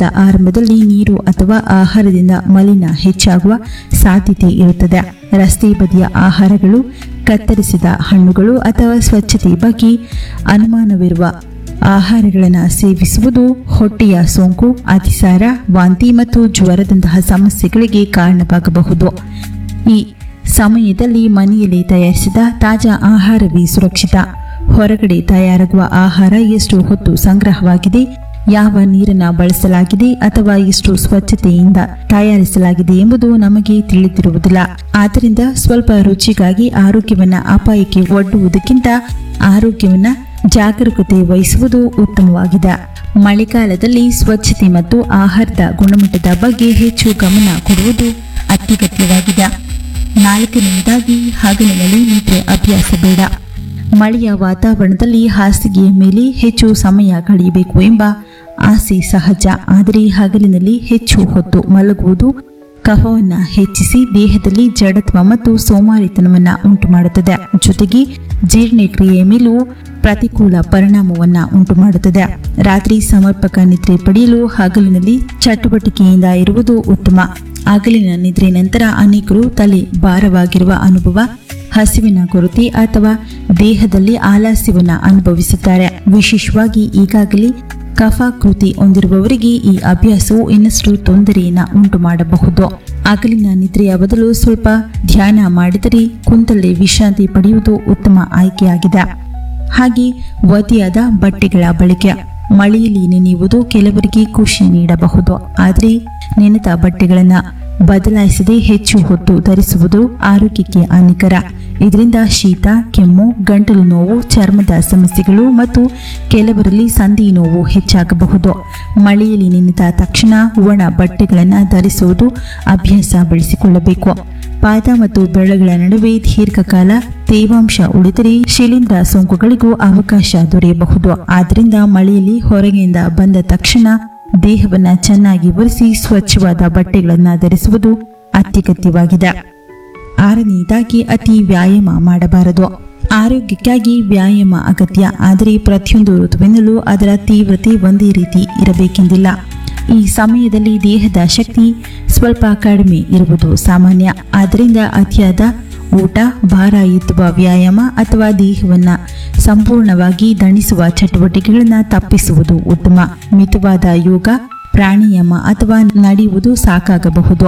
ದಿನದ ಆರಂಭದಲ್ಲಿ ನೀರು ಅಥವಾ ಆಹಾರದಿಂದ ಮಲಿನ ಹೆಚ್ಚಾಗುವ ಸಾಧ್ಯತೆ ಇರುತ್ತದೆ ರಸ್ತೆ ಬದಿಯ ಆಹಾರಗಳು ಕತ್ತರಿಸಿದ ಹಣ್ಣುಗಳು ಅಥವಾ ಸ್ವಚ್ಛತೆ ಬಗ್ಗೆ ಅನುಮಾನವಿರುವ ಆಹಾರಗಳನ್ನು ಸೇವಿಸುವುದು ಹೊಟ್ಟೆಯ ಸೋಂಕು ಅತಿಸಾರ ವಾಂತಿ ಮತ್ತು ಜ್ವರದಂತಹ ಸಮಸ್ಯೆಗಳಿಗೆ ಕಾರಣವಾಗಬಹುದು ಈ ಸಮಯದಲ್ಲಿ ಮನೆಯಲ್ಲಿ ತಯಾರಿಸಿದ ತಾಜಾ ಆಹಾರವೇ ಸುರಕ್ಷಿತ ಹೊರಗಡೆ ತಯಾರಾಗುವ ಆಹಾರ ಎಷ್ಟು ಹೊತ್ತು ಸಂಗ್ರಹವಾಗಿದೆ ಯಾವ ನೀರನ್ನು ಬಳಸಲಾಗಿದೆ ಅಥವಾ ಎಷ್ಟು ಸ್ವಚ್ಛತೆಯಿಂದ ತಯಾರಿಸಲಾಗಿದೆ ಎಂಬುದು ನಮಗೆ ತಿಳಿದಿರುವುದಿಲ್ಲ ಆದ್ದರಿಂದ ಸ್ವಲ್ಪ ರುಚಿಗಾಗಿ ಆರೋಗ್ಯವನ್ನ ಅಪಾಯಕ್ಕೆ ಒಡ್ಡುವುದಕ್ಕಿಂತ ಆರೋಗ್ಯವನ್ನ ಜಾಗರೂಕತೆ ವಹಿಸುವುದು ಉತ್ತಮವಾಗಿದೆ ಮಳೆಗಾಲದಲ್ಲಿ ಸ್ವಚ್ಛತೆ ಮತ್ತು ಆಹಾರದ ಗುಣಮಟ್ಟದ ಬಗ್ಗೆ ಹೆಚ್ಚು ಗಮನ ಕೊಡುವುದು ಅತ್ಯಗತ್ಯವಾಗಿದೆ ನಾಲ್ಕನೆಯದಾಗಿ ಹಗಲಿನಲ್ಲಿ ನಿದ್ರೆ ಅಭ್ಯಾಸ ಬೇಡ ಮಳೆಯ ವಾತಾವರಣದಲ್ಲಿ ಹಾಸಿಗೆಯ ಮೇಲೆ ಹೆಚ್ಚು ಸಮಯ ಕಳೆಯಬೇಕು ಎಂಬ ಆಸೆ ಸಹಜ ಆದರೆ ಹಗಲಿನಲ್ಲಿ ಹೆಚ್ಚು ಹೊತ್ತು ಮಲಗುವುದು ಕಫವನ್ನು ಹೆಚ್ಚಿಸಿ ದೇಹದಲ್ಲಿ ಜಡತ್ವ ಮತ್ತು ಸೋಮಾರಿತನವನ್ನು ಉಂಟುಮಾಡುತ್ತದೆ ಜೊತೆಗೆ ಜೀರ್ಣಕ್ರಿಯೆಯ ಮೇಲೂ ಪ್ರತಿಕೂಲ ಪರಿಣಾಮವನ್ನ ಉಂಟುಮಾಡುತ್ತದೆ ರಾತ್ರಿ ಸಮರ್ಪಕ ನಿದ್ರೆ ಪಡೆಯಲು ಹಗಲಿನಲ್ಲಿ ಚಟುವಟಿಕೆಯಿಂದ ಇರುವುದು ಉತ್ತಮ ಹಗಲಿನ ನಿದ್ರೆ ನಂತರ ಅನೇಕರು ತಲೆ ಭಾರವಾಗಿರುವ ಅನುಭವ ಹಸಿವಿನ ಕೊರತೆ ಅಥವಾ ದೇಹದಲ್ಲಿ ಆಲಸ್ಯವನ್ನು ಅನುಭವಿಸುತ್ತಾರೆ ವಿಶೇಷವಾಗಿ ಈಗಾಗಲೇ ಕಫಾಕೃತಿ ಹೊಂದಿರುವವರಿಗೆ ಈ ಅಭ್ಯಾಸವು ಇನ್ನಷ್ಟು ತೊಂದರೆಯನ್ನು ಉಂಟು ಮಾಡಬಹುದು ಹಗಲಿನ ನಿದ್ರೆಯ ಬದಲು ಸ್ವಲ್ಪ ಧ್ಯಾನ ಮಾಡಿದರೆ ಕುಂತಲ್ಲೇ ವಿಶ್ರಾಂತಿ ಪಡೆಯುವುದು ಉತ್ತಮ ಆಯ್ಕೆಯಾಗಿದೆ ಹಾಗೆ ಒದೆಯಾದ ಬಟ್ಟೆಗಳ ಬಳಕೆ ಮಳೆಯಲ್ಲಿ ನೆನೆಯುವುದು ಕೆಲವರಿಗೆ ಖುಷಿ ನೀಡಬಹುದು ಆದರೆ ನೆನೆದ ಬಟ್ಟೆಗಳನ್ನು ಬದಲಾಯಿಸದೆ ಹೆಚ್ಚು ಹೊತ್ತು ಧರಿಸುವುದು ಆರೋಗ್ಯಕ್ಕೆ ಹಾನಿಕರ ಇದರಿಂದ ಶೀತ ಕೆಮ್ಮು ಗಂಟಲು ನೋವು ಚರ್ಮದ ಸಮಸ್ಯೆಗಳು ಮತ್ತು ಕೆಲವರಲ್ಲಿ ಸಂಧಿ ನೋವು ಹೆಚ್ಚಾಗಬಹುದು ಮಳೆಯಲ್ಲಿ ನೆನೆದ ತಕ್ಷಣ ಒಣ ಬಟ್ಟೆಗಳನ್ನು ಧರಿಸುವುದು ಅಭ್ಯಾಸ ಬೆಳೆಸಿಕೊಳ್ಳಬೇಕು ಪಾದ ಮತ್ತು ಬೆರಳುಗಳ ನಡುವೆ ದೀರ್ಘಕಾಲ ತೇವಾಂಶ ಉಳಿದರೆ ಶಿಲೀಂಧ್ರ ಸೋಂಕುಗಳಿಗೂ ಅವಕಾಶ ದೊರೆಯಬಹುದು ಆದ್ದರಿಂದ ಮಳೆಯಲ್ಲಿ ಹೊರಗೆಯಿಂದ ಬಂದ ತಕ್ಷಣ ದೇಹವನ್ನ ಚೆನ್ನಾಗಿ ಒರೆಸಿ ಸ್ವಚ್ಛವಾದ ಬಟ್ಟೆಗಳನ್ನು ಧರಿಸುವುದು ಅತ್ಯಗತ್ಯವಾಗಿದೆ ಆರನೆಯದಾಗಿ ಅತಿ ವ್ಯಾಯಾಮ ಮಾಡಬಾರದು ಆರೋಗ್ಯಕ್ಕಾಗಿ ವ್ಯಾಯಾಮ ಅಗತ್ಯ ಆದರೆ ಪ್ರತಿಯೊಂದು ಋತುವಿನಲ್ಲೂ ಅದರ ತೀವ್ರತೆ ಒಂದೇ ರೀತಿ ಇರಬೇಕೆಂದಿಲ್ಲ ಈ ಸಮಯದಲ್ಲಿ ದೇಹದ ಶಕ್ತಿ ಸ್ವಲ್ಪ ಕಡಿಮೆ ಇರುವುದು ಸಾಮಾನ್ಯ ಆದ್ದರಿಂದ ಅತಿಯಾದ ಊಟ ಭಾರ ಎತ್ತುವ ವ್ಯಾಯಾಮ ಅಥವಾ ದೇಹವನ್ನ ಸಂಪೂರ್ಣವಾಗಿ ದಣಿಸುವ ಚಟುವಟಿಕೆಗಳನ್ನು ತಪ್ಪಿಸುವುದು ಉತ್ತಮ ಮಿತವಾದ ಯೋಗ ಪ್ರಾಣಾಯಾಮ ಅಥವಾ ನಡೆಯುವುದು ಸಾಕಾಗಬಹುದು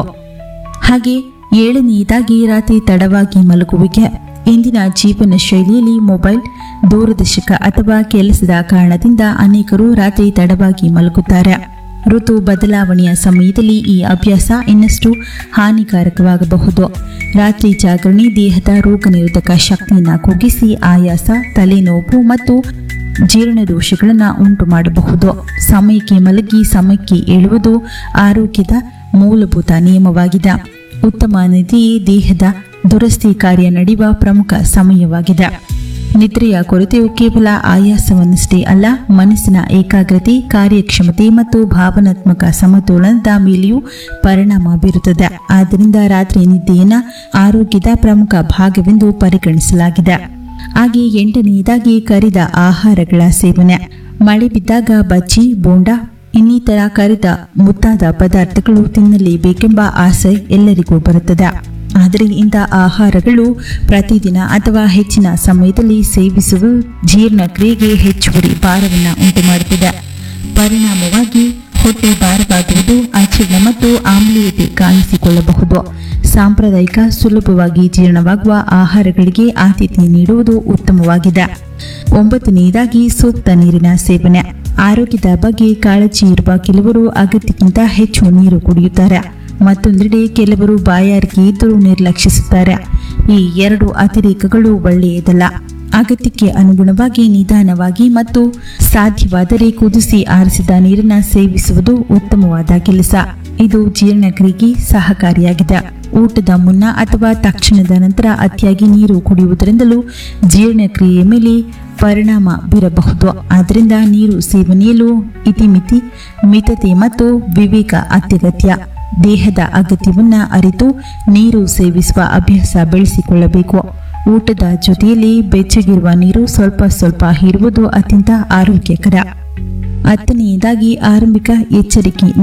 ಹಾಗೆ ಏಳನೆಯದಾಗಿ ರಾತ್ರಿ ತಡವಾಗಿ ಮಲಗುವಿಕೆ ಇಂದಿನ ಜೀವನ ಶೈಲಿಯಲ್ಲಿ ಮೊಬೈಲ್ ದೂರದರ್ಶಕ ಅಥವಾ ಕೆಲಸದ ಕಾರಣದಿಂದ ಅನೇಕರು ರಾತ್ರಿ ತಡವಾಗಿ ಮಲಗುತ್ತಾರೆ ಋತು ಬದಲಾವಣೆಯ ಸಮಯದಲ್ಲಿ ಈ ಅಭ್ಯಾಸ ಇನ್ನಷ್ಟು ಹಾನಿಕಾರಕವಾಗಬಹುದು ರಾತ್ರಿ ಜಾಗರಣೆ ದೇಹದ ರೋಗ ನಿರೋಧಕ ಶಕ್ತಿಯನ್ನು ಕುಗ್ಗಿಸಿ ಆಯಾಸ ತಲೆನೋವು ಮತ್ತು ಜೀರ್ಣದೋಷಗಳನ್ನು ಉಂಟು ಮಾಡಬಹುದು ಸಮಯಕ್ಕೆ ಮಲಗಿ ಸಮಯಕ್ಕೆ ಏಳುವುದು ಆರೋಗ್ಯದ ಮೂಲಭೂತ ನಿಯಮವಾಗಿದೆ ಉತ್ತಮ ನಿದ್ರೆಯೇ ದೇಹದ ದುರಸ್ತಿ ಕಾರ್ಯ ನಡೆಯುವ ಪ್ರಮುಖ ಸಮಯವಾಗಿದೆ ನಿದ್ರೆಯ ಕೊರತೆಯು ಕೇವಲ ಆಯಾಸವನ್ನಷ್ಟೇ ಅಲ್ಲ ಮನಸ್ಸಿನ ಏಕಾಗ್ರತೆ ಕಾರ್ಯಕ್ಷಮತೆ ಮತ್ತು ಭಾವನಾತ್ಮಕ ಸಮತೋಲನದ ಮೇಲೆಯೂ ಪರಿಣಾಮ ಬೀರುತ್ತದೆ ಆದ್ದರಿಂದ ರಾತ್ರಿ ನಿದ್ದೆಯನ್ನು ಆರೋಗ್ಯದ ಪ್ರಮುಖ ಭಾಗವೆಂದು ಪರಿಗಣಿಸಲಾಗಿದೆ ಹಾಗೆ ಎಂಟನೆಯದಾಗಿ ಕರಿದ ಆಹಾರಗಳ ಸೇವನೆ ಮಳೆ ಬಿದ್ದಾಗ ಬಜ್ಜಿ ಬೋಂಡ ಇನ್ನಿತರ ಕರಿದ ಮುತ್ತಾದ ಪದಾರ್ಥಗಳು ತಿನ್ನಲೇಬೇಕೆಂಬ ಆಸೆ ಎಲ್ಲರಿಗೂ ಬರುತ್ತದೆ ಆದರೆ ಇಂಥ ಆಹಾರಗಳು ಪ್ರತಿದಿನ ಅಥವಾ ಹೆಚ್ಚಿನ ಸಮಯದಲ್ಲಿ ಸೇವಿಸುವುದು ಜೀರ್ಣಕ್ರಿಯೆಗೆ ಹೆಚ್ಚುವರಿ ಭಾರವನ್ನು ಉಂಟುಮಾಡುತ್ತದೆ ಪರಿಣಾಮವಾಗಿ ಹೊಟ್ಟೆ ಭಾರವಾಗುವುದು ಅಜೀರ್ಣ ಮತ್ತು ಆಮ್ಲೀಯತೆ ಕಾಣಿಸಿಕೊಳ್ಳಬಹುದು ಸಾಂಪ್ರದಾಯಿಕ ಸುಲಭವಾಗಿ ಜೀರ್ಣವಾಗುವ ಆಹಾರಗಳಿಗೆ ಆದ್ಯತೆ ನೀಡುವುದು ಉತ್ತಮವಾಗಿದೆ ಒಂಬತ್ತನೆಯದಾಗಿ ಸೂಕ್ತ ನೀರಿನ ಸೇವನೆ ಆರೋಗ್ಯದ ಬಗ್ಗೆ ಕಾಳಜಿ ಇರುವ ಕೆಲವರು ಅಗತ್ಯಕ್ಕಿಂತ ಹೆಚ್ಚು ನೀರು ಕುಡಿಯುತ್ತಾರೆ ಮತ್ತೊಂದೆಡೆ ಕೆಲವರು ಬಾಯಾರಿಕೆ ಇದ್ದರೂ ನಿರ್ಲಕ್ಷಿಸುತ್ತಾರೆ ಈ ಎರಡು ಅತಿರೇಕಗಳು ಒಳ್ಳೆಯದಲ್ಲ ಅಗತ್ಯಕ್ಕೆ ಅನುಗುಣವಾಗಿ ನಿಧಾನವಾಗಿ ಮತ್ತು ಸಾಧ್ಯವಾದರೆ ಕುದಿಸಿ ಆರಿಸಿದ ನೀರನ್ನು ಸೇವಿಸುವುದು ಉತ್ತಮವಾದ ಕೆಲಸ ಇದು ಜೀರ್ಣಕ್ರಿಯೆಗೆ ಸಹಕಾರಿಯಾಗಿದೆ ಊಟದ ಮುನ್ನ ಅಥವಾ ತಕ್ಷಣದ ನಂತರ ಅತಿಯಾಗಿ ನೀರು ಕುಡಿಯುವುದರಿಂದಲೂ ಜೀರ್ಣಕ್ರಿಯೆಯ ಮೇಲೆ ಪರಿಣಾಮ ಬೀರಬಹುದು ಆದ್ದರಿಂದ ನೀರು ಸೇವನೆಯಲ್ಲೂ ಇತಿಮಿತಿ ಮಿತತೆ ಮತ್ತು ವಿವೇಕ ಅತ್ಯಗತ್ಯ ದೇಹದ ಅಗತ್ಯವನ್ನ ಅರಿತು ನೀರು ಸೇವಿಸುವ ಅಭ್ಯಾಸ ಬೆಳೆಸಿಕೊಳ್ಳಬೇಕು ಊಟದ ಜೊತೆಯಲ್ಲಿ ಬೆಚ್ಚಗಿರುವ ನೀರು ಸ್ವಲ್ಪ ಸ್ವಲ್ಪ ಹೀರುವುದು ಅತ್ಯಂತ ಆರೋಗ್ಯಕರ ಹತ್ತನೆಯದಾಗಿ ಆರಂಭಿಕ ಎಚ್ಚರಿಕೆ